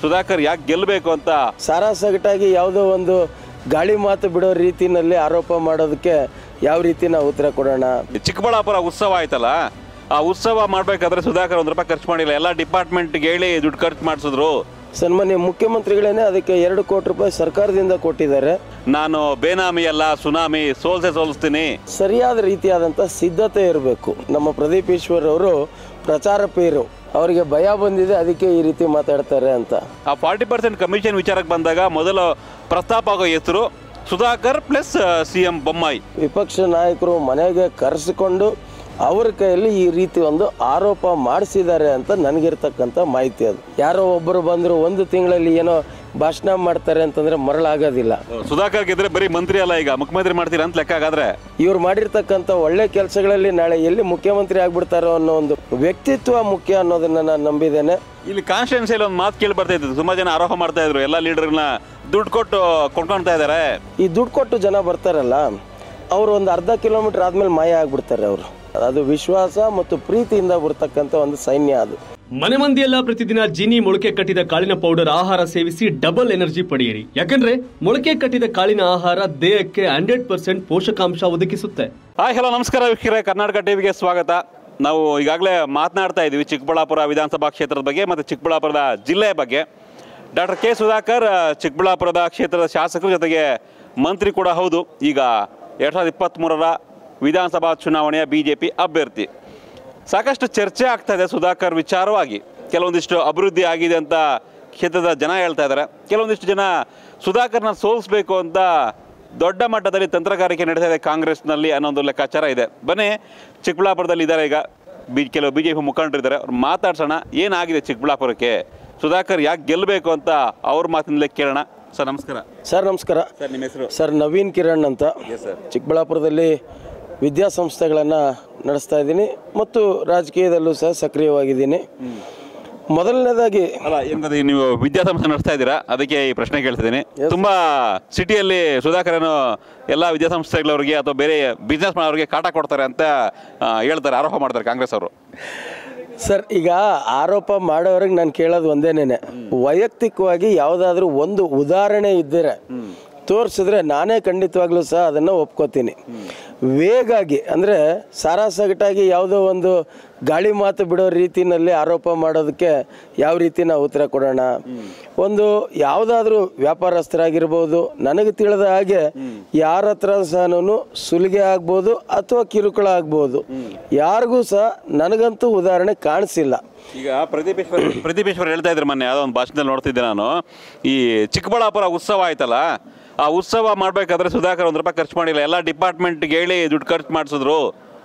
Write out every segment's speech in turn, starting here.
ಸುಧಾಕರ್ ಯಾಕೆ ಗೆಲ್ಲಬೇಕು ಅಂತ ಸಾರಾಸಗಟಾಗಿ ಯಾವುದೋ ಒಂದು ಗಾಳಿ ಮಾತು ಬಿಡೋ ರೀತಿನಲ್ಲಿ ಆರೋಪ ಮಾಡೋದಕ್ಕೆ ಯಾವ ರೀತಿ ನಾವು ಉತ್ತರ ಕೊಡೋಣ ಚಿಕ್ಕಬಳ್ಳಾಪುರ ಉತ್ಸವ ಆಯ್ತಲ್ಲ ಆ ಉತ್ಸವ ಮಾಡ್ಬೇಕಾದ್ರೆ ಸುಧಾಕರ್ ಒಂದು ರೂಪಾಯಿ ಖರ್ಚು ಮಾಡಿಲ್ಲ ಎಲ್ಲ ಡಿಪಾರ್ಟ್ಮೆಂಟ್ಗೆ ಹೇಳಿ ದುಡ್ಡು ಖರ್ಚು ಮಾಡಿಸಿದ್ರು ಸನ್ಮಾನ್ಯ ಮುಖ್ಯಮಂತ್ರಿಗಳೇನೆ ಅದಕ್ಕೆ ಎರಡು ಕೋಟಿ ರೂಪಾಯಿ ಸರ್ಕಾರದಿಂದ ಕೊಟ್ಟಿದ್ದಾರೆ ನಾನು ಬೇನಾಮಿ ಅಲ್ಲ ಸುನಾಮಿ ಸೋಲ್ಸೆ ಸೋಲಿಸ್ತೀನಿ ಸರಿಯಾದ ರೀತಿಯಾದಂಥ ಸಿದ್ಧತೆ ಇರಬೇಕು ನಮ್ಮ ಪ್ರದೀಪ್ ಈಶ್ವರ್ ಅವರು ಪ್ರಚಾರ ಪೇರು ಅವರಿಗೆ ಭಯ ಬಂದಿದೆ ಅದಕ್ಕೆ ಈ ರೀತಿ ಮಾತಾಡ್ತಾರೆ ಅಂತ ಆ ಫಾರ್ಟಿ ಪರ್ಸೆಂಟ್ ಕಮಿಷನ್ ವಿಚಾರಕ್ಕೆ ಬಂದಾಗ ಮೊದಲ ಪ್ರಸ್ತಾಪ ಆಗೋ ಹೆಸರು Sudhakar plus C M Bommai ವಿಪಕ್ಷ ನಾಯಕರು ಮನೆಗೆ ಕರೆಸಿಕೊಂಡು ಅವ್ರ ಕೈಯಲ್ಲಿ ಈ ರೀತಿ ಒಂದು ಆರೋಪ ಮಾಡಿಸಿದ್ದಾರೆ ಅಂತ ನನಗಿರ್ತಕ್ಕಂಥ ಮಾಹಿತಿ ಅದು ಯಾರೋ ಒಬ್ಬರು ಬಂದರು ಒಂದು ತಿಂಗಳಲ್ಲಿ ಏನೋ ಭಾಷಣ ಮಾಡ್ತಾರೆ ಅಂತಂದ್ರೆ ಮರಳಾಗೋದಿಲ್ಲ ಸುಧಾಕರ್ ಗೆದ್ರೆ ಬರೀ ಮಂತ್ರಿ ಅಲ್ಲ ಈಗ ಮುಖ್ಯಮಂತ್ರಿ ಮಾಡ್ತೀರಾ ಅಂತ ಲೆಕ್ಕ ಆಗಾದ್ರೆ ಇವ್ರು ಮಾಡಿರ್ತಕ್ಕಂಥ ಒಳ್ಳೆ ಕೆಲಸಗಳಲ್ಲಿ ನಾಳೆ ಎಲ್ಲಿ ಮುಖ್ಯಮಂತ್ರಿ ಆಗ್ಬಿಡ್ತಾರೋ ಅನ್ನೋ ಒಂದು ವ್ಯಕ್ತಿತ್ವ ಮುಖ್ಯ ಅನ್ನೋದನ್ನ ನಾನು ನಂಬಿದ್ದೇನೆ ಇಲ್ಲಿ ಕಾನ್ಸ್ಟಿಟ್ಯೂನ್ಸಿಯಲ್ಲಿ ಒಂದು ಮಾತು ಕೇಳಿ ಬರ್ತಾ ಇತ್ತು ತುಂಬಾ ಜನ ಆರೋಪ ಮಾಡ್ತಾ ಇದ್ರು ಎಲ್ಲ ಲೀಡರ್ನ ದುಡ್ಡು ಕೊಟ್ಟು ಕೊಂಡ್ಕೊಳ್ತಾ ಇದ್ದಾರೆ ಈ ದುಡ್ಡು ಕೊಟ್ಟು ಜನ ಬರ್ತಾರಲ್ಲ ಅವರು ಒಂದು ಅರ್ಧ ಕಿಲೋಮೀಟರ್ ಆದ್ಮೇಲೆ ಮಾಯ ಆಗ್ಬಿಡ್ತಾರೆ ಅವರು ಅದು ವಿಶ್ವಾಸ ಮತ್ತು ಪ್ರೀತಿಯಿಂದ ಬರ್ತಕ್ಕಂಥ ಒಂದು ಸೈನ್ಯ ಅದು ಮನೆ ಮಂದಿಯೆಲ್ಲ ಪ್ರತಿದಿನ ಜೀನಿ ಮೊಳಕೆ ಕಟ್ಟಿದ ಕಾಳಿನ ಪೌಡರ್ ಆಹಾರ ಸೇವಿಸಿ ಡಬಲ್ ಎನರ್ಜಿ ಪಡೆಯಿರಿ ಯಾಕಂದ್ರೆ ಮೊಳಕೆ ಕಟ್ಟಿದ ಕಾಳಿನ ಆಹಾರ ದೇಹಕ್ಕೆ ಹಂಡ್ರೆಡ್ ಪರ್ಸೆಂಟ್ ಪೋಷಕಾಂಶ ಒದಗಿಸುತ್ತೆ ಹಾಯ್ ಹಲೋ ನಮಸ್ಕಾರ ವೀಕ್ಷಕರೇ ಕರ್ನಾಟಕ ಟಿವಿಗೆ ಸ್ವಾಗತ ನಾವು ಈಗಾಗಲೇ ಮಾತನಾಡ್ತಾ ಇದ್ದೀವಿ ಚಿಕ್ಕಬಳ್ಳಾಪುರ ವಿಧಾನಸಭಾ ಕ್ಷೇತ್ರದ ಬಗ್ಗೆ ಮತ್ತು ಚಿಕ್ಕಬಳ್ಳಾಪುರದ ಜಿಲ್ಲೆಯ ಬಗ್ಗೆ ಡಾಕ್ಟರ್ ಕೆ ಸುಧಾಕರ್ ಆ, ಚಿಕ್ಕಬಳ್ಳಾಪುರದ ಕ್ಷೇತ್ರದ ಶಾಸಕರು ಜೊತೆಗೆ ಮಂತ್ರಿ ಕೂಡ ಹೌದು ಈಗ ಎರಡು ಸಾವಿರದ ಇಪ್ಪತ್ತ್ಮೂರರ ವಿಧಾನಸಭಾ ಚುನಾವಣೆಯ ಬಿ ಜೆ ಪಿ ಅಭ್ಯರ್ಥಿ ಸಾಕಷ್ಟು ಚರ್ಚೆ ಆಗ್ತಾ ಇದೆ ಸುಧಾಕರ್ ವಿಚಾರವಾಗಿ ಕೆಲವೊಂದಿಷ್ಟು ಅಭಿವೃದ್ಧಿ ಆಗಿದೆ ಅಂತ ಕ್ಷೇತ್ರದ ಜನ ಹೇಳ್ತಾ ಇದ್ದಾರೆ ಕೆಲವೊಂದಿಷ್ಟು ಜನ ಸುಧಾಕರ್ನ ಸೋಲಿಸಬೇಕು ಅಂತ ದೊಡ್ಡ ಮಟ್ಟದಲ್ಲಿ ತಂತ್ರಗಾರಿಕೆ ನಡೀತಾ ಇದೆ ಕಾಂಗ್ರೆಸ್ನಲ್ಲಿ ಅನ್ನೋ ಒಂದು ಲೆಕ್ಕಾಚಾರ ಇದೆ ಬನ್ನಿ ಚಿಕ್ಕಬಳ್ಳಾಪುರದಲ್ಲಿ ಇದ್ದಾರೆ ಈಗ ಬಿ ಕೆಲವು ಬಿ ಜೆ ಪಿ ಮುಖಂಡರಿದ್ದಾರೆ ಅವ್ರು ಮಾತಾಡ್ಸೋಣ ಏನಾಗಿದೆ ಚಿಕ್ಕಬಳ್ಳಾಪುರಕ್ಕೆ ಸುಧಾಕರ್ ಯಾಕೆ ಗೆಲ್ಲಬೇಕು ಅಂತ ಅವ್ರ ಮಾತಿನಲ್ಲೇ ಕೇಳೋಣ ಸರ್ ನಮಸ್ಕಾರ ಸರ್ ನಮಸ್ಕಾರ ಸರ್ ನಿಮ್ಮ ಹೆಸರು ಸರ್ ನವೀನ್ ಕಿರಣ್ ಅಂತ ಸರ್ ಚಿಕ್ಕಬಳ್ಳಾಪುರದಲ್ಲಿ ವಿದ್ಯಾಸಂಸ್ಥೆಗಳನ್ನು ನಡೆಸ್ತಾ ಇದ್ದೀನಿ ಮತ್ತು ರಾಜಕೀಯದಲ್ಲೂ ಸಹ ಸಕ್ರಿಯವಾಗಿದ್ದೀನಿ ಮೊದಲನೇದಾಗಿ ಅಲ್ಲ ಏನ್ ಗೊತ್ತಾ, ಈಗ ನೀವು ವಿದ್ಯಾಸಂಸ್ಥೆ ನಡೆಸ್ತಾ ಇದ್ದೀರಾ ಅದಕ್ಕೆ ಈ ಪ್ರಶ್ನೆ ಕೇಳ್ತಿದ್ದೀನಿ ತುಂಬಾ ಸಿಟಿಯಲ್ಲಿ ಸುಧಾಕರ್ ಏನು ಎಲ್ಲ ವಿದ್ಯಾಸಂಸ್ಥೆಗಳವ್ರಿಗೆ ಅಥವಾ ಬೇರೆ ಬಿಸ್ನೆಸ್ ಮಾಡೋರಿಗೆ ಕಾಟ ಕೊಡ್ತಾರೆ ಅಂತ ಆ, ಹೇಳ್ತಾರೆ ಆರೋಪ ಮಾಡ್ತಾರೆ ಕಾಂಗ್ರೆಸ್ ಅವರು ಸರ್ ಈಗ ಆರೋಪ ಮಾಡೋರಿಗೆ ನಾನು ಕೇಳೋದು ಒಂದೇನೇನೆ ವೈಯಕ್ತಿಕವಾಗಿ ಯಾವುದಾದ್ರೂ ಒಂದು ಉದಾಹರಣೆ ಇದ್ದರೆ ತೋರಿಸಿದ್ರೆ ನಾನೇ ಖಂಡಿತವಾಗ್ಲೂ ಸಹ ಅದನ್ನು ಒಪ್ಕೋತೀನಿ ವೇಗಾಗಿ ಅಂದರೆ ಸಾರಾಸಗಟಾಗಿ ಯಾವುದೋ ಒಂದು ಗಾಳಿ ಮಾತು ಬಿಡೋ ರೀತಿನಲ್ಲಿ ಆರೋಪ ಮಾಡೋದಕ್ಕೆ ಯಾವ ರೀತಿ ನಾವು ಉತ್ತರ ಕೊಡೋಣ ಒಂದು ಯಾವುದಾದ್ರೂ ವ್ಯಾಪಾರಸ್ಥರಾಗಿರ್ಬೋದು ನನಗೆ ತಿಳಿದ ಹಾಗೆ ಯಾರ ಹತ್ರ ಸಹನೂ ಸುಲಿಗೆ ಆಗ್ಬೋದು ಅಥವಾ ಕಿರುಕುಳ ಆಗ್ಬೋದು ಯಾರಿಗೂ ಸಹ ನನಗಂತೂ ಉದಾಹರಣೆ ಕಾಣಿಸಿಲ್ಲ ಈಗ ಪ್ರದೀಪೇಶ್ವರ್ ಪ್ರದೀಪೇಶ್ವರ್ ಹೇಳ್ತಾ ಇದ್ರು ಮೊನ್ನೆ ಯಾವುದೋ ಒಂದು ಭಾಷಣದಲ್ಲಿ ನೋಡ್ತಿದ್ದೆ ನಾನು ಈ ಚಿಕ್ಕಬಳ್ಳಾಪುರ ಉತ್ಸವ ಆಯ್ತಲ್ಲ ಆ ಉತ್ಸವ ಮಾಡಬೇಕಾದ್ರೆ ಸುಧಾಕರ್ ಒಂದು ರೂಪಾಯಿ ಖರ್ಚು ಮಾಡಿಲ್ಲ ಎಲ್ಲ ಡಿಪಾರ್ಟ್ಮೆಂಟ್ಗೆ ಹೇಳಿ ದುಡ್ಡು ಖರ್ಚು ಮಾಡಿಸಿದ್ರು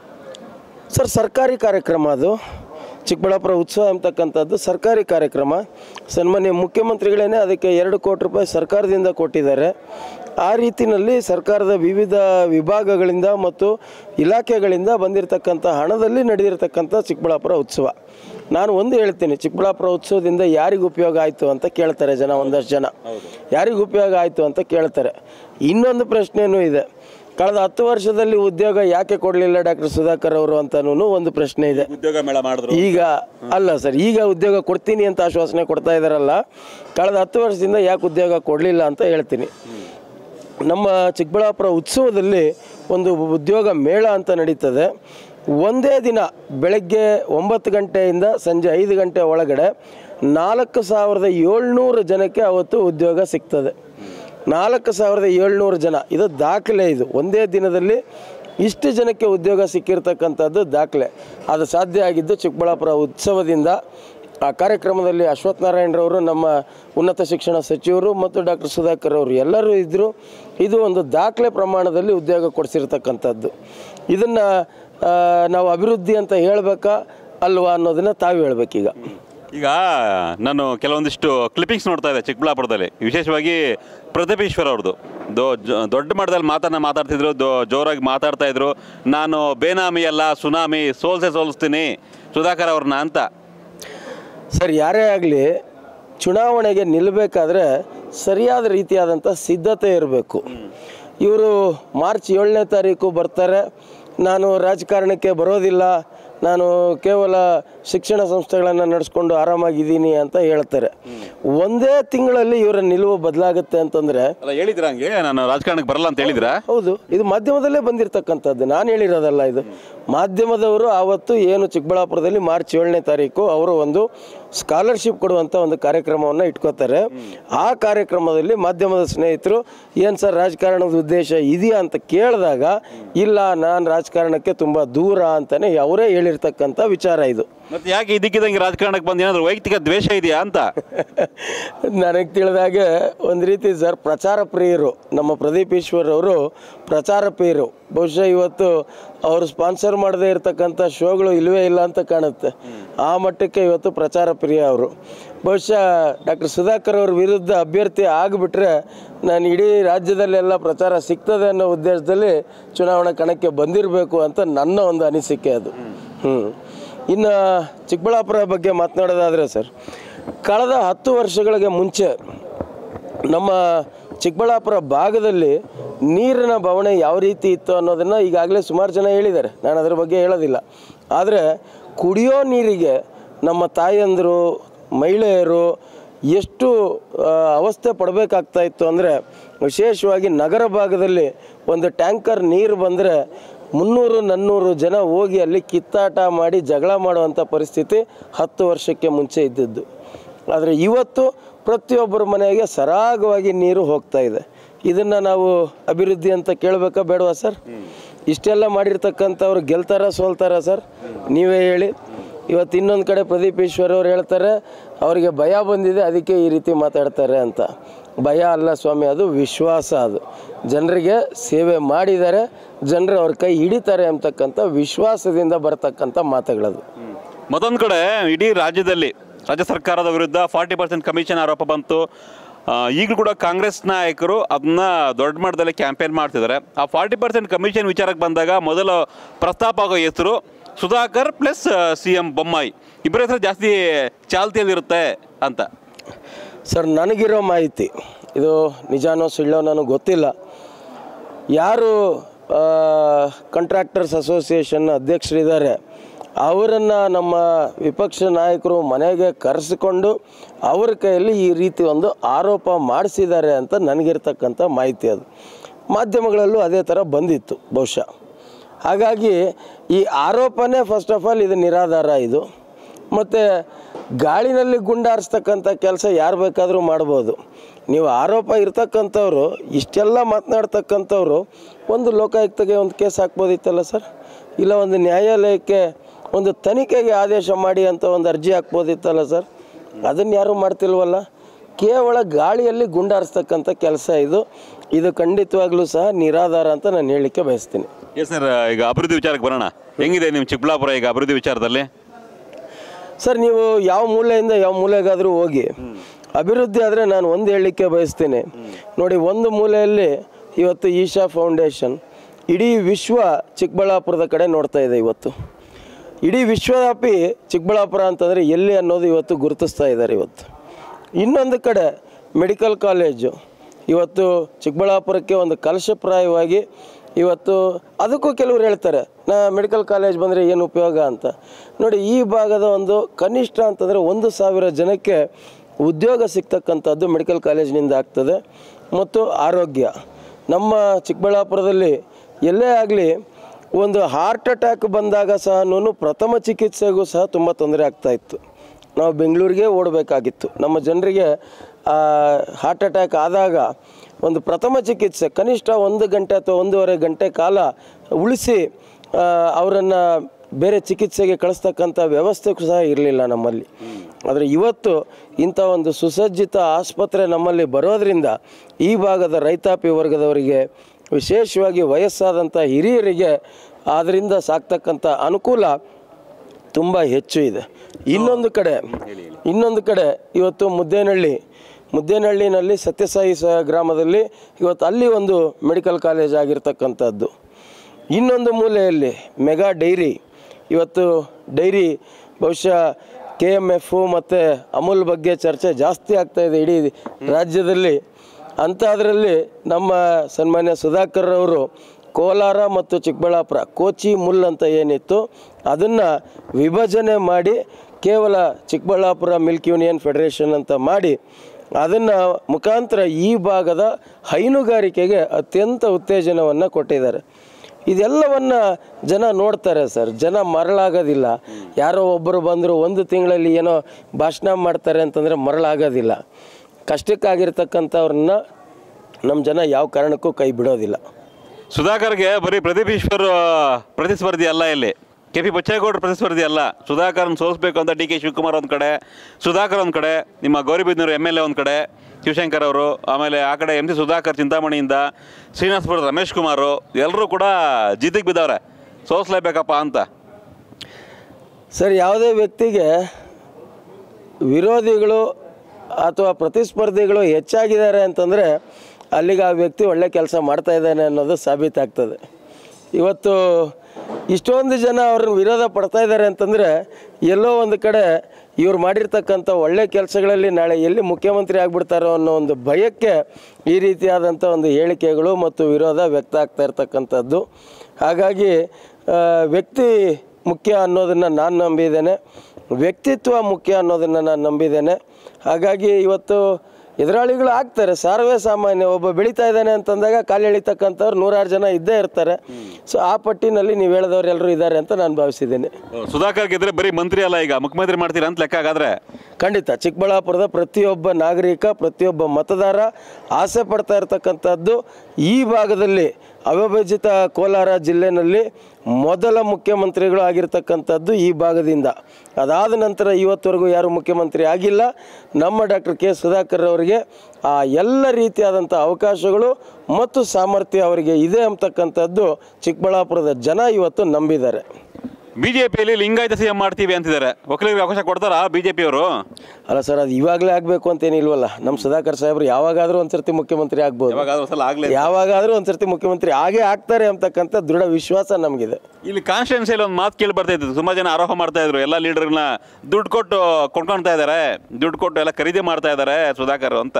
ಸರ್ ಸರ್ಕಾರಿ ಕಾರ್ಯಕ್ರಮ ಅದು ಚಿಕ್ಕಬಳ್ಳಾಪುರ ಉತ್ಸವ ಎಂಬತಕ್ಕಂಥದ್ದು ಸರ್ಕಾರಿ ಕಾರ್ಯಕ್ರಮ ಸನ್ಮಾನ್ಯ ಮುಖ್ಯಮಂತ್ರಿಗಳೇನೆ ಅದಕ್ಕೆ ಎರಡು ಕೋಟಿ ರೂಪಾಯಿ ಸರ್ಕಾರದಿಂದ ಕೊಟ್ಟಿದ್ದಾರೆ ಆ ರೀತಿಯಲ್ಲಿ ಸರ್ಕಾರದ ವಿವಿಧ ವಿಭಾಗಗಳಿಂದ ಮತ್ತು ಇಲಾಖೆಗಳಿಂದ ಬಂದಿರತಕ್ಕಂಥ ಹಣದಲ್ಲಿ ನಡೆದಿರತಕ್ಕಂಥ ಚಿಕ್ಕಬಳ್ಳಾಪುರ ಉತ್ಸವ ನಾನು ಒಂದು ಹೇಳ್ತೀನಿ ಚಿಕ್ಕಬಳ್ಳಾಪುರ ಉತ್ಸವದಿಂದ ಯಾರಿಗೆ ಉಪಯೋಗ ಆಯಿತು ಅಂತ ಕೇಳ್ತಾರೆ ಜನ ಒಂದಷ್ಟು ಜನ ಯಾರಿಗೆ ಉಪಯೋಗ ಆಯಿತು ಅಂತ ಕೇಳ್ತಾರೆ ಇನ್ನೊಂದು ಪ್ರಶ್ನೆಯೂ ಇದೆ ಕಳೆದ ಹತ್ತು ವರ್ಷದಲ್ಲಿ ಉದ್ಯೋಗ ಯಾಕೆ ಕೊಡಲಿಲ್ಲ ಡಾಕ್ಟರ್ ಸುಧಾಕರ್ ಅವರು ಅಂತನೂ ಒಂದು ಪ್ರಶ್ನೆ ಇದೆ ಉದ್ಯೋಗ ಮೇಳ ಮಾಡಿದ್ರು ಈಗ ಅಲ್ಲ ಸರ್ ಈಗ ಉದ್ಯೋಗ ಕೊಡ್ತೀನಿ ಅಂತ ಆಶ್ವಾಸನೆ ಕೊಡ್ತಾ ಇದ್ದಾರಲ್ಲ ಕಳೆದ ಹತ್ತು ವರ್ಷದಿಂದ ಯಾಕೆ ಉದ್ಯೋಗ ಕೊಡಲಿಲ್ಲ ಅಂತ ಹೇಳ್ತೀನಿ ನಮ್ಮ ಚಿಕ್ಕಬಳ್ಳಾಪುರ ಉತ್ಸವದಲ್ಲಿ ಒಂದು ಉದ್ಯೋಗ ಮೇಳ ಅಂತ ನಡೀತದೆ ಒಂದೇ ದಿನ ಬೆಳಗ್ಗೆ ಒಂಬತ್ತು ಗಂಟೆಯಿಂದ ಸಂಜೆ ಐದು ಗಂಟೆ ಒಳಗಡೆ ನಾಲ್ಕು ಸಾವಿರದ ಏಳ್ನೂರು ಜನಕ್ಕೆ ಅವತ್ತು ಉದ್ಯೋಗ ಸಿಗ್ತದೆ ನಾಲ್ಕು ಸಾವಿರದ ಏಳ್ನೂರು ಜನ ಇದು ದಾಖಲೆ ಇದು ಒಂದೇ ದಿನದಲ್ಲಿ ಇಷ್ಟು ಜನಕ್ಕೆ ಉದ್ಯೋಗ ಸಿಕ್ಕಿರ್ತಕ್ಕಂಥದ್ದು ದಾಖಲೆ ಅದು ಸಾಧ್ಯ ಆಗಿದ್ದು ಚಿಕ್ಕಬಳ್ಳಾಪುರ ಉತ್ಸವದಿಂದ ಆ ಕಾರ್ಯಕ್ರಮದಲ್ಲಿ ಅಶ್ವಥ್ ನಾರಾಯಣರವರು ನಮ್ಮ ಉನ್ನತ ಶಿಕ್ಷಣ ಸಚಿವರು ಮತ್ತು ಡಾಕ್ಟರ್ ಸುಧಾಕರ್ ಅವರು ಎಲ್ಲರೂ ಇದ್ದರು ಇದು ಒಂದು ದಾಖಲೆ ಪ್ರಮಾಣದಲ್ಲಿ ಉದ್ಯೋಗ ಕೊಡಿಸಿರ್ತಕ್ಕಂಥದ್ದು ಇದನ್ನು ನಾವು ಅಭಿವೃದ್ಧಿ ಅಂತ ಹೇಳಬೇಕಾ ಅಲ್ವಾ ಅನ್ನೋದನ್ನು ತಾವು ಹೇಳ್ಬೇಕೀಗ ಈಗ ನಾನು ಕೆಲವೊಂದಿಷ್ಟು ಕ್ಲಿಪ್ಪಿಂಗ್ಸ್ ನೋಡ್ತಾ ಇದ್ದೆ ಚಿಕ್ಕಬಳ್ಳಾಪುರದಲ್ಲಿ ವಿಶೇಷವಾಗಿ ಪ್ರದೀಪೇಶ್ವರ್ ಅವ್ರದ್ದು ದೊ ಜ- ದೊಡ್ಡ ಮಟ್ಟದಲ್ಲಿ ಮಾತನ್ನ ಮಾತಾಡ್ತಿದ್ರು ದೊ ಜೋರಾಗಿ ಮಾತಾಡ್ತಾ ಇದ್ರು ನಾನು ಬೇನಾಮಿ ಅಲ್ಲ ಸುನಾಮಿ ಸೋಲ್ಸೆ ಸೋಲಿಸ್ತೀನಿ ಸುಧಾಕರ್ ಅವ್ರನ್ನ ಅಂತ ಸರ್ ಯಾರೇ ಆಗಲಿ ಚುನಾವಣೆಗೆ ನಿಲ್ಲಬೇಕಾದ್ರೆ ಸರಿಯಾದ ರೀತಿಯಾದಂಥ ಸಿದ್ಧತೆ ಇರಬೇಕು ಇವರು ಮಾರ್ಚ್ ಏಳನೇ ತಾರೀಕು ಬರ್ತಾರೆ ನಾನು ರಾಜಕಾರಣಕ್ಕೆ ಬರೋದಿಲ್ಲ ನಾನು ಕೇವಲ ಶಿಕ್ಷಣ ಸಂಸ್ಥೆಗಳನ್ನು ನಡೆಸ್ಕೊಂಡು ಆರಾಮಾಗಿದ್ದೀನಿ ಅಂತ ಹೇಳ್ತಾರೆ ಒಂದೇ ತಿಂಗಳಲ್ಲಿ ಇವರ ನಿಲುವು ಬದಲಾಗುತ್ತೆ ಅಂತಂದರೆ ಅಲ್ಲ ಹೇಳಿದ್ರ ಹಂಗೆ ನಾನು ರಾಜಕಾರಣಕ್ಕೆ ಬರಲ್ಲ ಅಂತ ಹೇಳಿದ್ರಾ ಹೌದು ಇದು ಮಾಧ್ಯಮದಲ್ಲೇ ಬಂದಿರತಕ್ಕಂಥದ್ದು ನಾನು ಹೇಳಿರೋದಲ್ಲ ಇದು ಮಾಧ್ಯಮದವರು ಆವತ್ತು ಏನು ಚಿಕ್ಕಬಳ್ಳಾಪುರದಲ್ಲಿ ಮಾರ್ಚ್ ಏಳನೇ ತಾರೀಕು ಅವರು ಒಂದು ಸ್ಕಾಲರ್ಶಿಪ್ ಕೊಡುವಂಥ ಒಂದು ಕಾರ್ಯಕ್ರಮವನ್ನು ಇಟ್ಕೋತಾರೆ ಆ ಕಾರ್ಯಕ್ರಮದಲ್ಲಿ ಮಾಧ್ಯಮದ ಸ್ನೇಹಿತರು ಏನು ಸರ್ ರಾಜಕಾರಣದ ಉದ್ದೇಶ ಇದೆಯಾ ಅಂತ ಕೇಳಿದಾಗ ಇಲ್ಲ ನಾನು ರಾಜಕಾರಣಕ್ಕೆ ತುಂಬ ದೂರ ಅಂತಲೇ ಅವರೇ ಹೇಳಿರ್ತಕ್ಕಂಥ ವಿಚಾರ ಇದು ಮತ್ತೆ ಯಾಕೆ ಇದಕ್ಕಿದಂಗೆ ರಾಜಕಾರಣಕ್ಕೆ ಬಂದು ಏನಾದ್ರು ವೈಯಕ್ತಿಕ ದ್ವೇಷ ಇದೆಯಾ ಅಂತ ನನಗೆ ತಿಳಿದಾಗೆ ಒಂದು ರೀತಿ ಸರ್ ಪ್ರಚಾರ ಪ್ರಿಯರು ನಮ್ಮ ಪ್ರದೀಪ್ ಈಶ್ವರ್ ಅವರು ಪ್ರಚಾರ ಪ್ರಿಯರು ಬಹುಶಃ ಇವತ್ತು ಅವರು ಸ್ಪಾನ್ಸರ್ ಮಾಡದೇ ಇರತಕ್ಕಂಥ ಶೋಗಳು ಇಲ್ಲವೇ ಇಲ್ಲ ಅಂತ ಕಾಣುತ್ತೆ ಆ ಮಟ್ಟಕ್ಕೆ ಇವತ್ತು ಪ್ರಚಾರ ಪ್ರಿಯ ಅವರು ಬಹುಶಃ ಡಾಕ್ಟರ್ ಸುಧಾಕರ್ ಅವ್ರ ವಿರುದ್ಧ ಅಭ್ಯರ್ಥಿ ಆಗಿಬಿಟ್ರೆ ನಾನು ಇಡೀ ರಾಜ್ಯದಲ್ಲೆಲ್ಲ ಪ್ರಚಾರ ಸಿಗ್ತದೆ ಅನ್ನೋ ಉದ್ದೇಶದಲ್ಲಿ ಚುನಾವಣಾ ಕಣಕ್ಕೆ ಬಂದಿರಬೇಕು ಅಂತ ನನ್ನ ಒಂದು ಅನಿಸಿಕೆ ಅದು ಹ್ಞೂ ಇನ್ನು ಚಿಕ್ಕಬಳ್ಳಾಪುರ ಬಗ್ಗೆ ಮಾತನಾಡೋದಾದರೆ ಸರ್ ಕಳೆದ ಹತ್ತು ವರ್ಷಗಳಿಗೆ ಮುಂಚೆ ನಮ್ಮ ಚಿಕ್ಕಬಳ್ಳಾಪುರ ಭಾಗದಲ್ಲಿ ನೀರಿನ ಬವಣೆ ಯಾವ ರೀತಿ ಇತ್ತು ಅನ್ನೋದನ್ನು ಈಗಾಗಲೇ ಸುಮಾರು ಜನ ಹೇಳಿದ್ದಾರೆ ನಾನು ಅದರ ಬಗ್ಗೆ ಹೇಳೋದಿಲ್ಲ ಆದರೆ ಕುಡಿಯೋ ನೀರಿಗೆ ನಮ್ಮ ತಾಯಂದರು ಮಹಿಳೆಯರು ಎಷ್ಟು ಆ, ಅವಸ್ಥೆ ಪಡಬೇಕಾಗ್ತಾ ಇತ್ತು ಅಂದರೆ ವಿಶೇಷವಾಗಿ ನಗರ ಭಾಗದಲ್ಲಿ ಒಂದು ಟ್ಯಾಂಕರ್ ನೀರು ಬಂದರೆ ಮುನ್ನೂರು ನನ್ನೂರು ಜನ ಹೋಗಿ ಅಲ್ಲಿ ಕಿತ್ತಾಟ ಮಾಡಿ ಜಗಳ ಮಾಡುವಂಥ ಪರಿಸ್ಥಿತಿ ಹತ್ತು ವರ್ಷಕ್ಕೆ ಮುಂಚೆ ಇದ್ದದ್ದು ಆದರೆ ಇವತ್ತು ಪ್ರತಿಯೊಬ್ಬರ ಮನೆಗೆ ಸರಾಗವಾಗಿ ನೀರು ಹೋಗ್ತಾ ಇದೆ ಇದನ್ನು ನಾವು ಅಭಿವೃದ್ಧಿ ಅಂತ ಕೇಳಬೇಕಾ ಬೇಡವಾ ಸರ್ ಇಷ್ಟೆಲ್ಲ ಮಾಡಿರ್ತಕ್ಕಂಥವ್ರು ಗೆಲ್ತಾರ ಸೋಲ್ತಾರ ಸರ್ ನೀವೇ ಹೇಳಿ ಇವತ್ತು ಇನ್ನೊಂದು ಕಡೆ ಪ್ರದೀಪ್ ಈಶ್ವರ್ ಅವ್ರು ಹೇಳ್ತಾರೆ ಅವರಿಗೆ ಭಯ ಬಂದಿದೆ ಅದಕ್ಕೆ ಈ ರೀತಿ ಮಾತಾಡ್ತಾರೆ ಅಂತ ಭಯ ಅಲ್ಲ ಸ್ವಾಮಿ ಅದು ವಿಶ್ವಾಸ ಅದು ಜನರಿಗೆ ಸೇವೆ ಮಾಡಿದ್ದಾರೆ ಜನರು ಅವ್ರ ಕೈ ಹಿಡಿತಾರೆ ಅಂತಕ್ಕಂಥ ವಿಶ್ವಾಸದಿಂದ ಬರ್ತಕ್ಕಂಥ ಮಾತುಗಳದು ಮತ್ತೊಂದು ಕಡೆ ಇಡೀ ರಾಜ್ಯದಲ್ಲಿ ರಾಜ್ಯ ಸರ್ಕಾರದ ವಿರುದ್ಧ ಫಾರ್ಟಿ ಪರ್ಸೆಂಟ್ ಕಮಿಷನ್ ಆರೋಪ ಬಂತು ಆ, ಈಗಲೂ ಕೂಡ ಕಾಂಗ್ರೆಸ್ ನಾಯಕರು ಅದನ್ನ ದೊಡ್ಡ ಮಟ್ಟದಲ್ಲಿ ಕ್ಯಾಂಪೇನ್ ಮಾಡ್ತಿದ್ದಾರೆ ಆ ಫಾರ್ಟಿ ಪರ್ಸೆಂಟ್ ಕಮಿಷನ್ ವಿಚಾರಕ್ಕೆ ಬಂದಾಗ ಮೊದಲು ಪ್ರಸ್ತಾಪ ಆಗೋ ಹೆಸರು Sudhakar plus C M Bommai ಇಬ್ಬರ ಹೆಸರು ಜಾಸ್ತಿ ಚಾಲ್ತಿಯಲ್ಲಿರುತ್ತೆ ಅಂತ ಸರ್ ನನಗಿರೋ ಮಾಹಿತಿ ಇದು ನಿಜಾನೋ ಸುಳ್ಳೋ ನನಗೆ ಗೊತ್ತಿಲ್ಲ ಯಾರು ಕಾಂಟ್ರಾಕ್ಟರ್ಸ್ ಅಸೋಸಿಯೇಷನ್ ಅಧ್ಯಕ್ಷರಿದ್ದಾರೆ ಅವರನ್ನು ನಮ್ಮ ವಿಪಕ್ಷ ನಾಯಕರು ಮನೆಗೆ ಕರೆಸಿಕೊಂಡು ಅವರ ಕೈಯಲ್ಲಿ ಈ ರೀತಿ ಒಂದು ಆರೋಪ ಮಾಡಿಸಿದ್ದಾರೆ ಅಂತ ನನಗಿರ್ತಕ್ಕಂಥ ಮಾಹಿತಿ ಅದು ಮಾಧ್ಯಮಗಳಲ್ಲೂ ಅದೇ ಥರ ಬಂದಿತ್ತು ಬಹುಶಃ ಹಾಗಾಗಿ ಈ ಆರೋಪನೇ ಫಸ್ಟ್ ಆಫ್ ಆಲ್ ಇದು ನಿರಾಧಾರ ಇದು ಮತ್ತು ಗಾಳಿನಲ್ಲಿ ಗುಂಡಾರಿಸ್ತಕ್ಕಂಥ ಕೆಲಸ ಯಾರು ಬೇಕಾದರೂ ಮಾಡ್ಬೋದು ನೀವು ಆರೋಪ ಇರ್ತಕ್ಕಂಥವ್ರು ಇಷ್ಟೆಲ್ಲ ಮಾತನಾಡ್ತಕ್ಕಂಥವ್ರು ಒಂದು ಲೋಕಾಯುಕ್ತಗೆ ಒಂದು ಕೇಸ್ ಹಾಕ್ಬೋದಿತ್ತಲ್ಲ ಸರ್ ಇಲ್ಲ ಒಂದು ನ್ಯಾಯಾಲಯಕ್ಕೆ ಒಂದು ತನಿಖೆಗೆ ಆದೇಶ ಮಾಡಿ ಅಂತ ಒಂದು ಅರ್ಜಿ ಹಾಕ್ಬೋದಿತ್ತಲ್ಲ ಸರ್ ಅದನ್ನು ಯಾರೂ ಮಾಡ್ತಿಲ್ವಲ್ಲ ಕೇವಲ ಗಾಳಿಯಲ್ಲಿ ಗುಂಡಾರಿಸ್ತಕ್ಕಂಥ ಕೆಲಸ ಇದು ಇದು ಖಂಡಿತವಾಗ್ಲೂ ಸಹ ನಿರಾಧಾರ ಅಂತ ನಾನು ಹೇಳಲಿಕ್ಕೆ ಬಯಸ್ತೀನಿ ಎಸ್ ಸರ್ ಈಗ ಅಭಿವೃದ್ಧಿ ವಿಚಾರಕ್ಕೆ ಬರೋಣ ಹೆಂಗಿದೆ ನಿಮ್ಮ ಚಿಕ್ಕಬಳ್ಳಾಪುರ ಈಗ ಅಭಿವೃದ್ಧಿ ವಿಚಾರದಲ್ಲಿ ಸರ್ ನೀವು ಯಾವ ಮೂಲೆಯಿಂದ ಯಾವ ಮೂಲೆಗಾದರೂ ಹೋಗಿ ಅಭಿವೃದ್ಧಿ ಆದರೆ ನಾನು ಒಂದು ಹೇಳಲಿಕ್ಕೆ ಬಯಸ್ತೀನಿ ನೋಡಿ ಒಂದು ಮೂಲೆಯಲ್ಲಿ ಇವತ್ತು ಈಶಾ ಫೌಂಡೇಶನ್ ಇಡೀ ವಿಶ್ವ ಚಿಕ್ಕಬಳ್ಳಾಪುರದ ಕಡೆ ನೋಡ್ತಾ ಇದೆ ಇವತ್ತು ಇಡೀ ವಿಶ್ವವ್ಯಾಪಿ ಚಿಕ್ಕಬಳ್ಳಾಪುರ ಅಂತಂದರೆ ಎಲ್ಲಿ ಅನ್ನೋದು ಇವತ್ತು ಗುರುತಿಸ್ತಾ ಇದ್ದಾರೆ ಇವತ್ತು ಇನ್ನೊಂದು ಕಡೆ ಮೆಡಿಕಲ್ ಕಾಲೇಜು ಇವತ್ತು ಚಿಕ್ಕಬಳ್ಳಾಪುರಕ್ಕೆ ಒಂದು ಕಲಶಪ್ರಾಯವಾಗಿ ಇವತ್ತು ಅದಕ್ಕೂ ಕೆಲವರು ಹೇಳ್ತಾರೆ ನಾ ಮೆಡಿಕಲ್ ಕಾಲೇಜ್ ಬಂದರೆ ಏನು ಉಪಯೋಗ ಅಂತ ನೋಡಿ ಈ ಭಾಗದ ಒಂದು ಕನಿಷ್ಠ ಅಂತಂದರೆ ಒಂದು ಸಾವಿರ ಜನಕ್ಕೆ ಉದ್ಯೋಗ ಸಿಗ್ತಕ್ಕಂಥದ್ದು ಮೆಡಿಕಲ್ ಕಾಲೇಜಿನಿಂದ ಆಗ್ತದೆ ಮತ್ತು ಆರೋಗ್ಯ ನಮ್ಮ ಚಿಕ್ಕಬಳ್ಳಾಪುರದಲ್ಲಿ ಎಲ್ಲೇ ಆಗಲಿ ಒಂದು ಹಾರ್ಟ್ ಅಟ್ಯಾಕ್ ಬಂದಾಗ ಸಹ ಪ್ರಥಮ ಚಿಕಿತ್ಸೆಗೂ ಸಹ ತುಂಬ ತೊಂದರೆ ಆಗ್ತಾ ಇತ್ತು ನಾವು ಬೆಂಗಳೂರಿಗೆ ಓಡಬೇಕಾಗಿತ್ತು ನಮ್ಮ ಜನರಿಗೆ ಹಾರ್ಟ್ ಅಟ್ಯಾಕ್ ಆದಾಗ ಒಂದು ಪ್ರಥಮ ಚಿಕಿತ್ಸೆ ಕನಿಷ್ಠ ಒಂದು ಗಂಟೆ ಅಥವಾ ಒಂದೂವರೆ ಗಂಟೆ ಕಾಲ ಉಳಿಸಿ ಅವರನ್ನು ಬೇರೆ ಚಿಕಿತ್ಸೆಗೆ ಕಳಿಸ್ತಕ್ಕಂಥ ವ್ಯವಸ್ಥೆ ಸಹ ಇರಲಿಲ್ಲ ನಮ್ಮಲ್ಲಿ ಆದರೆ ಇವತ್ತು ಇಂಥ ಒಂದು ಸುಸಜ್ಜಿತ ಆಸ್ಪತ್ರೆ ನಮ್ಮಲ್ಲಿ ಬರೋದರಿಂದ ಈ ಭಾಗದ ರೈತಾಪಿ ವರ್ಗದವರಿಗೆ ವಿಶೇಷವಾಗಿ ವಯಸ್ಸಾದಂಥ ಹಿರಿಯರಿಗೆ ಅದರಿಂದ ಸಾಕ್ತಕ್ಕಂಥ ಅನುಕೂಲ ತುಂಬ ಹೆಚ್ಚು ಇದೆ ಇನ್ನೊಂದು ಕಡೆ ಇನ್ನೊಂದು ಕಡೆ ಇವತ್ತು ಮುದ್ದೇನಹಳ್ಳಿ ಮುದ್ದೇನಹಳ್ಳಿನಲ್ಲಿ ಸತ್ಯಸಾಯಿ ಸ ಗ್ರಾಮದಲ್ಲಿ ಇವತ್ತು ಅಲ್ಲಿ ಒಂದು ಮೆಡಿಕಲ್ ಕಾಲೇಜ್ ಆಗಿರ್ತಕ್ಕಂಥದ್ದು ಇನ್ನೊಂದು ಮೂಲೆಯಲ್ಲಿ ಮೆಗಾ ಡೈರಿ ಇವತ್ತು ಡೈರಿ ಬಹುಶಃ ಕೆ ಎಮ್ ಎಫು ಮತ್ತು ಅಮೂಲ್ ಬಗ್ಗೆ ಚರ್ಚೆ ಜಾಸ್ತಿ ಆಗ್ತಾ ಇದೆ ಇಡೀ ರಾಜ್ಯದಲ್ಲಿ ಅಂಥದ್ರಲ್ಲಿ ನಮ್ಮ ಸನ್ಮಾನ್ಯ ಸುಧಾಕರ್ ಅವರು ಕೋಲಾರ ಮತ್ತು ಚಿಕ್ಕಬಳ್ಳಾಪುರ ಕೋಚಿ ಮುಲ್ ಅಂತ ಏನಿತ್ತು ಅದನ್ನು ವಿಭಜನೆ ಮಾಡಿ ಕೇವಲ ಚಿಕ್ಕಬಳ್ಳಾಪುರ ಮಿಲ್ಕ್ ಯೂನಿಯನ್ ಫೆಡರೇಷನ್ ಅಂತ ಮಾಡಿ ಅದನ್ನು ಮುಖಾಂತರ ಈ ಭಾಗದ ಹೈನುಗಾರಿಕೆಗೆ ಅತ್ಯಂತ ಉತ್ತೇಜನವನ್ನು ಕೊಟ್ಟಿದ್ದಾರೆ ಇದೆಲ್ಲವನ್ನ ಜನ ನೋಡ್ತಾರೆ ಸರ್ ಜನ ಮರಳಾಗೋದಿಲ್ಲ ಯಾರೋ ಒಬ್ಬರು ಬಂದರು ಒಂದು ತಿಂಗಳಲ್ಲಿ ಏನೋ ಭಾಷಣ ಮಾಡ್ತಾರೆ ಅಂತಂದರೆ ಮರಳಾಗೋದಿಲ್ಲ ಕಷ್ಟಕ್ಕಾಗಿರ್ತಕ್ಕಂಥವ್ರನ್ನ ನಮ್ಮ ಜನ ಯಾವ ಕಾರಣಕ್ಕೂ ಕೈ ಬಿಡೋದಿಲ್ಲ ಸುಧಾಕರ್ಗೆ ಬರೀ ಪ್ರದೀಪ್ ಈಶ್ವರ್ ಪ್ರತಿಸ್ಪರ್ಧಿ ಅಲ್ಲ ಇಲ್ಲಿ ಕೆ ಪಿ ಬಚ್ಚೇಗೌಡರು ಪ್ರತಿಸ್ಪರ್ಧಿ ಅಲ್ಲ ಸುಧಾಕರ್ನ ಸೋಲಿಸ್ಬೇಕು ಅಂತ ಡಿ ಕೆ ಶಿವಕುಮಾರ್ ಒಂದು ಕಡೆ ಸುಧಾಕರ್ ಒಂದು ಕಡೆ ನಿಮ್ಮ ಗೌರಿಬಿದನೂರು ಎಮ್ ಎಲ್ ಎ ಒಂದು ಕಡೆ ಶಿವಶಂಕರ್ ಅವರು ಆಮೇಲೆ ಆ ಕಡೆ ಎಂ ಸಿ ಸುಧಾಕರ್ ಚಿಂತಾಮಣಿಯಿಂದ ಶ್ರೀನಿವಾಸಪುರದ ರಮೇಶ್ ಕುಮಾರು ಎಲ್ಲರೂ ಕೂಡ ಜಿದ್ದಿಗೆ ಬಿದ್ದವ್ರೆ ಸೋಲಿಸ್ಲೇಬೇಕಪ್ಪ ಅಂತ ಸರ್ ಯಾವುದೇ ವ್ಯಕ್ತಿಗೆ ವಿರೋಧಿಗಳು ಅಥವಾ ಪ್ರತಿಸ್ಪರ್ಧಿಗಳು ಹೆಚ್ಚಾಗಿದ್ದಾರೆ ಅಂತಂದರೆ ಅಲ್ಲಿಗೆ ಆ ವ್ಯಕ್ತಿ ಒಳ್ಳೆ ಕೆಲಸ ಮಾಡ್ತಾ ಇದ್ದಾನೆ ಅನ್ನೋದು ಸಾಬೀತಾಗ್ತದೆ ಇವತ್ತು ಇಷ್ಟೊಂದು ಜನ ಅವ್ರನ್ನ ವಿರೋಧ ಪಡ್ತಾ ಇದ್ದಾರೆ ಅಂತಂದರೆ ಎಲ್ಲೋ ಒಂದು ಕಡೆ ಇವ್ರು ಮಾಡಿರ್ತಕ್ಕಂಥ ಒಳ್ಳೆ ಕೆಲಸಗಳಲ್ಲಿ ನಾಳೆ ಎಲ್ಲಿ ಮುಖ್ಯಮಂತ್ರಿ ಆಗ್ಬಿಡ್ತಾರೋ ಅನ್ನೋ ಒಂದು ಭಯಕ್ಕೆ ಈ ರೀತಿಯಾದಂಥ ಒಂದು ಹೇಳಿಕೆಗಳು ಮತ್ತು ವಿರೋಧ ವ್ಯಕ್ತ ಆಗ್ತಾ ಇರ್ತಕ್ಕಂಥದ್ದು ಹಾಗಾಗಿ ಆ, ವ್ಯಕ್ತಿ ಮುಖ್ಯ ಅನ್ನೋದನ್ನು ನಾನು ನಂಬಿದ್ದೇನೆ ವ್ಯಕ್ತಿತ್ವ ಮುಖ್ಯ ಅನ್ನೋದನ್ನು ನಾನು ನಂಬಿದ್ದೇನೆ ಹಾಗಾಗಿ ಇವತ್ತು ಎದುರಾಳಿಗಳು ಆಗ್ತಾರೆ ಸಾರ್ವೇ ಸಾಮಾನ್ಯ ಒಬ್ಬ ಬೆಳೀತಾ ಇದ್ದಾನೆ ಅಂತಂದಾಗ ಕಾಲು ಎಳಿತಕ್ಕಂಥವ್ರು ನೂರಾರು ಜನ ಇದ್ದೇ ಇರ್ತಾರೆ ಸೊ ಆ ಪಟ್ಟಿನಲ್ಲಿ ನೀವು ಹೇಳಿದವ್ರು ಎಲ್ಲರೂ ಇದ್ದಾರೆ ಅಂತ ನಾನು ಭಾವಿಸಿದ್ದೇನೆ ಸುಧಾಕರ್ ಗೆದ್ರೆ ಬರೀ ಮಂತ್ರಿ ಅಲ್ಲ ಈಗ ಮುಖ್ಯಮಂತ್ರಿ ಮಾಡ್ತೀರಾ ಅಂತ ಲೆಕ್ಕ ಹಾಗಾದ್ರೆ ಖಂಡಿತ ಚಿಕ್ಕಬಳ್ಳಾಪುರದ ಪ್ರತಿಯೊಬ್ಬ ನಾಗರಿಕ ಪ್ರತಿಯೊಬ್ಬ ಮತದಾರ ಆಸೆ ಪಡ್ತಾ ಇರತಕ್ಕಂಥದ್ದು ಈ ಭಾಗದಲ್ಲಿ ಅವಿಭಜಿತ ಕೋಲಾರ ಜಿಲ್ಲೆನಲ್ಲಿ ಮೊದಲ ಮುಖ್ಯಮಂತ್ರಿಗಳು ಆಗಿರ್ತಕ್ಕಂಥದ್ದು ಈ ಭಾಗದಿಂದ ಅದಾದ ನಂತರ ಇವತ್ತವರೆಗೂ ಯಾರು ಮುಖ್ಯಮಂತ್ರಿ ಆಗಿಲ್ಲ ನಮ್ಮ ಡಾಕ್ಟರ್ ಕೆ ಸುಧಾಕರ್ ಅವರಿಗೆ ಆ ಎಲ್ಲ ರೀತಿಯಾದಂಥ ಅವಕಾಶಗಳು ಮತ್ತು ಸಾಮರ್ಥ್ಯ ಅವರಿಗೆ ಇದೆ ಅಂತಕ್ಕಂಥದ್ದು ಚಿಕ್ಕಬಳ್ಳಾಪುರದ ಜನ ಇವತ್ತು ನಂಬಿದ್ದಾರೆ ಬಿಜೆಪಿಯಲ್ಲಿ ಲಿಂಗಾಯತ ಸಿ ಎಂ ಮಾಡ್ತೀವಿ ಅಂತಿದ್ದಾರೆ ಒಕ್ಕಲಿಗರಿಗೆ ಅವಕಾಶ ಕೊಡ್ತಾರಾ ಬಿಜೆಪಿಯವರು ಅಲ್ಲ ಸರ್ ಅದು ಇವಾಗಲೇ ಆಗಬೇಕು ಅಂತೇನಿಲ್ವಲ್ಲ ನಮ್ಮ ಸುಧಾಕರ್ ಸಾಹೇಬರು ಯಾವಾಗಾದರೂ ಒಂದ್ಸರ್ತಿ ಮುಖ್ಯಮಂತ್ರಿ ಆಗ್ಬೋದು ಯಾವಾಗಾದ್ರೂ ಸಲ ಆಗ್ಲೇ ಯಾವಾಗಾದರೂ ಒಂದ್ಸರ್ತಿ ಮುಖ್ಯಮಂತ್ರಿ ಆಗೇ ಆಗ್ತಾರೆ ಅಂತಕ್ಕಂಥ ದೃಢ ವಿಶ್ವಾಸ ನಮಗಿದೆ ಇಲ್ಲಿ ಕಾನ್ಸ್ಟಿಟ್ಯೂನ್ಸಿಯಲ್ಲಿ ಒಂದು ಮಾತು ಕೇಳಿ ಬರ್ತಾ ಇತ್ತು ತುಂಬಾ ಜನ ಆರೋಪ ಮಾಡ್ತಾ ಇದ್ರು ಎಲ್ಲ ಲೀಡರ್ಗಳನ್ನ ದುಡ್ಡು ಕೊಟ್ಟು ಕೊಂಡ್ಕೊಳ್ತಾ ಇದ್ದಾರೆ ದುಡ್ಡು ಕೊಟ್ಟು ಎಲ್ಲ ಖರೀದಿ ಮಾಡ್ತಾ ಇದ್ದಾರೆ ಸುಧಾಕರ್ ಅಂತ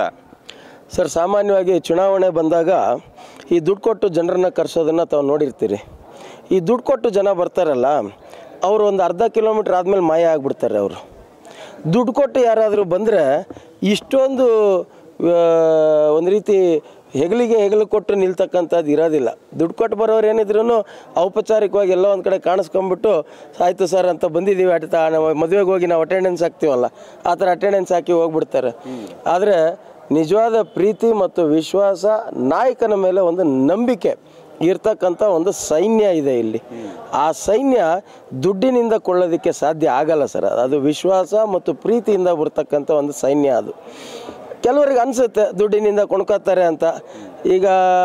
ಸರ್ ಸಾಮಾನ್ಯವಾಗಿ ಚುನಾವಣೆ ಬಂದಾಗ ಈ ದುಡ್ಡು ಕೊಟ್ಟು ಜನರನ್ನ ಕರೆಸೋದನ್ನು ತಾವು ನೋಡಿರ್ತೀರಿ ಈ ದುಡ್ಡು ಕೊಟ್ಟು ಜನ ಬರ್ತಾರಲ್ಲ ಅವರು ಒಂದು ಅರ್ಧ ಕಿಲೋಮೀಟ್ರ್ ಆದಮೇಲೆ ಮಾಯ ಆಗಿಬಿಡ್ತಾರೆ ಅವರು ದುಡ್ಡು ಕೊಟ್ಟು ಯಾರಾದರೂ ಬಂದರೆ ಇಷ್ಟೊಂದು ಆ, ಒಂದು ರೀತಿ ಹೆಗಲಿಗೆ ಹೆಗಲು ಕೊಟ್ಟು ನಿಲ್ತಕ್ಕಂಥದ್ದು ಇರೋದಿಲ್ಲ ದುಡ್ಡು ಕೊಟ್ಟು ಬರೋರು ಏನಿದ್ರು ಔಪಚಾರಿಕವಾಗಿ ಎಲ್ಲ ಒಂದು ಕಡೆ ಕಾಣಿಸ್ಕೊಂಬಿಟ್ಟು ಆಯಿತು ಸರ್ ಅಂತ ಬಂದಿದ್ದೀವಿ ಅಟ್ ನಾವು ಮದುವೆಗೆ ಹೋಗಿ ನಾವು ಅಟೆಂಡೆನ್ಸ್ ಹಾಕ್ತೀವಲ್ಲ ಆ ಥರ ಅಟೆಂಡೆನ್ಸ್ ಹಾಕಿ ಹೋಗ್ಬಿಡ್ತಾರೆ ಆದರೆ ನಿಜವಾದ ಪ್ರೀತಿ ಮತ್ತು ವಿಶ್ವಾಸ ನಾಯಕನ ಮೇಲೆ ಒಂದು ನಂಬಿಕೆ ಇರ್ತಕ್ಕಂಥ ಒಂದು ಸೈನ್ಯ ಇದೆ ಇಲ್ಲಿ ಆ ಸೈನ್ಯ ದುಡ್ಡಿನಿಂದ ಕೊಳ್ಳೋದಕ್ಕೆ ಸಾಧ್ಯ ಆಗಲ್ಲ ಸರ್ ಅದು ವಿಶ್ವಾಸ ಮತ್ತು ಪ್ರೀತಿಯಿಂದ ಬರ್ತಕ್ಕಂಥ ಒಂದು ಸೈನ್ಯ ಅದು ಕೆಲವರಿಗೆ ಅನಿಸುತ್ತೆ ದುಡ್ಡಿನಿಂದ ಕೊಂಡ್ಕೋತಾರೆ ಅಂತ ಈಗ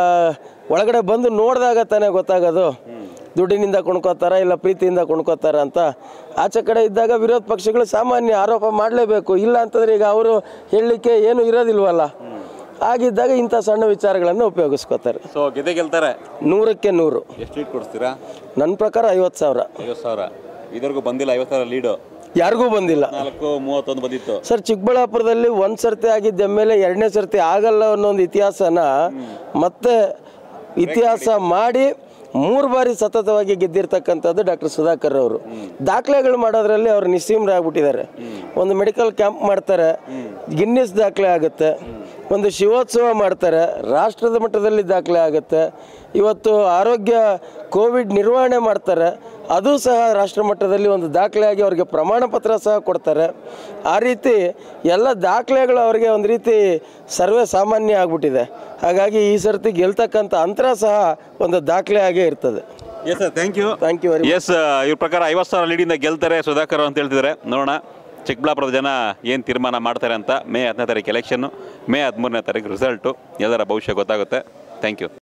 ಒಳಗಡೆ ಬಂದು ನೋಡಿದಾಗ ತಾನೇ ಗೊತ್ತಾಗೋದು ದುಡ್ಡಿನಿಂದ ಕೊಂಡ್ಕೋತಾರ ಇಲ್ಲ ಪ್ರೀತಿಯಿಂದ ಕೊಂಡ್ಕೋತಾರ ಅಂತ ಆಚೆ ಕಡೆ ಇದ್ದಾಗ ವಿರೋಧ ಪಕ್ಷಗಳು ಸಾಮಾನ್ಯ ಆರೋಪ ಮಾಡಲೇಬೇಕು ಇಲ್ಲ ಅಂತಂದ್ರೆ ಈಗ ಅವರು ಹೇಳಲಿಕ್ಕೆ ಏನು ಇರೋದಿಲ್ವಲ್ಲ ಆಗಿದ್ದಾಗ ಇಂಥ ಸಣ್ಣ ವಿಚಾರಗಳನ್ನು ಉಪಯೋಗಿಸ್ಕೋತಾರೆ ಸೊ ಗೆದ್ದೆ ಗೆಲ್ತಾರೆ ನೂರಕ್ಕೆ ನೂರು ಎಷ್ಟು ಸೀಟ್ ಕೊಡಿಸ್ತೀರಾ ನನ್ನ ಪ್ರಕಾರ ಐವತ್ತು ಸಾವಿರ ಐವತ್ತು ಸಾವಿರ ಇದುವರೆಗೂ ಬಂದಿಲ್ಲ ಐವತ್ತು ಸಾವಿರ ಲೀಡು ಯಾರಿಗೂ ಬಂದಿಲ್ಲ ನಾಲ್ಕು ಮೂವತ್ತೊಂದು ಬಂದಿತ್ತು ಸರ್ ಚಿಕ್ಕಬಳ್ಳಾಪುರದಲ್ಲಿ ಒಂದು ಸರ್ತಿ ಆಗಿದ್ದ ಮೇಲೆ ಎರಡನೇ ಸರ್ತಿ ಆಗಲ್ಲ ಅನ್ನೋ ಒಂದು ಇತಿಹಾಸನ ಮತ್ತೆ ಇತಿಹಾಸ ಮಾಡಿ ಮೂರು ಬಾರಿ ಸತತವಾಗಿ ಗೆದ್ದಿರ್ತಕ್ಕಂಥದ್ದು ಡಾಕ್ಟರ್ ಸುಧಾಕರ್ ಅವರು ದಾಖಲೆಗಳು ಮಾಡೋದ್ರಲ್ಲಿ ಅವರು ನಿಸ್ಸೀಮರಾಗ್ಬಿಟ್ಟಿದ್ದಾರೆ ಒಂದು ಮೆಡಿಕಲ್ ಕ್ಯಾಂಪ್ ಮಾಡ್ತಾರೆ ಗಿನ್ನಿಸ್ ದಾಖಲೆ ಆಗುತ್ತೆ ಒಂದು ಶಿವೋತ್ಸವ ಮಾಡ್ತಾರೆ ರಾಷ್ಟ್ರದ ಮಟ್ಟದಲ್ಲಿ ದಾಖಲೆ ಆಗುತ್ತೆ ಇವತ್ತು ಆರೋಗ್ಯ ಕೋವಿಡ್ ನಿರ್ವಹಣೆ ಮಾಡ್ತಾರೆ ಅದು ಸಹ ರಾಷ್ಟ್ರ ಮಟ್ಟದಲ್ಲಿ ಒಂದು ದಾಖಲೆಯಾಗಿ ಅವರಿಗೆ ಪ್ರಮಾಣ ಪತ್ರ ಸಹ ಕೊಡ್ತಾರೆ ಆ ರೀತಿ ಎಲ್ಲ ದಾಖಲೆಗಳು ಅವರಿಗೆ ಒಂದು ರೀತಿ ಸರ್ವೇ ಸಾಮಾನ್ಯ ಆಗ್ಬಿಟ್ಟಿದೆ ಹಾಗಾಗಿ ಈ ಸರ್ತಿ ಗೆಲ್ತಕ್ಕಂಥ ಅಂತರ ಸಹ ಒಂದು ದಾಖಲೆಯಾಗೇ ಇರ್ತದೆ yes sir thank you thank you very yes ಇವ್ರ ಪ್ರಕಾರ ಐವತ್ತು ಸಾವಿರ ಲೀಡಿಂದ ಗೆಲ್ತಾರೆ ಸುಧಾಕರ್ ಅಂತ ಹೇಳ್ತಿದ್ದಾರೆ ನೋಡೋಣ ಚಿಕ್ಕಬಳ್ಳಾಪುರದ ಜನ ಏನು ತೀರ್ಮಾನ ಮಾಡ್ತಾರೆ ಅಂತ ಮೇ ಹತ್ತನೇ ತಾರೀಕು ಎಲೆಕ್ಷನ್ನು ಮೇ ಹದಿಮೂರನೇ ತಾರೀಕು ರಿಸಲ್ಟು ಎಲ್ಲರ ಭವಿಷ್ಯ ಗೊತ್ತಾಗುತ್ತೆ ಥ್ಯಾಂಕ್ ಯು